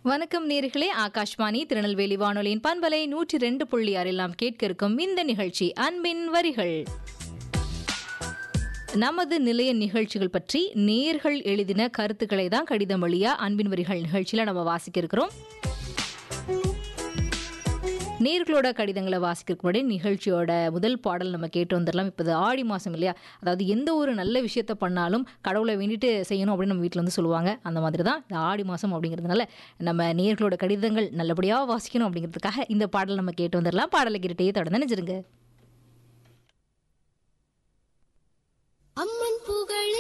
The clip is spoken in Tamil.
வணக்கம் நேர்களே ஆகாஷ்வாணி திருநெல்வேலி வானொலியின் பண்பலை நூற்றி ரெண்டு புள்ளி ஆறில் நாம் கேட்க இருக்கும் இந்த நிகழ்ச்சி அன்பின் வரிகள் நமது நிலைய நிகழ்ச்சிகள் பற்றி நேர்கள் எழுதின கருத்துக்களை தான் கடிதம் வழியா அன்பின் வரிகள் நிகழ்ச்சியில நம்ம வாசிக்க இருக்கிறோம் நேர்களோட கடிதங்களை வாசிக்கிறதுக்கு முன்னாடி நிகழ்ச்சியோட முதல் பாடல் நம்ம கேட்டு வந்துடலாம் இப்போ இது ஆடி மாதம் இல்லையா அதாவது எந்த ஒரு நல்ல விஷயத்த பண்ணாலும் கடவுளை வேண்டிட்டு செய்யணும் அப்படின்னு நம்ம வீட்டில் வந்து சொல்லுவாங்க அந்த மாதிரி தான் இந்த ஆடி மாதம் அப்படிங்கிறதுனால நம்ம நேர்களோட கடிதங்கள் நல்லபடியாக வாசிக்கணும் அப்படிங்கிறதுக்காக இந்த பாடல் நம்ம கேட்டு வந்துடலாம் பாடலை கேட்டுட்டே தொடர்ந்து நினைச்சிருங்க அம்மன் புகழ்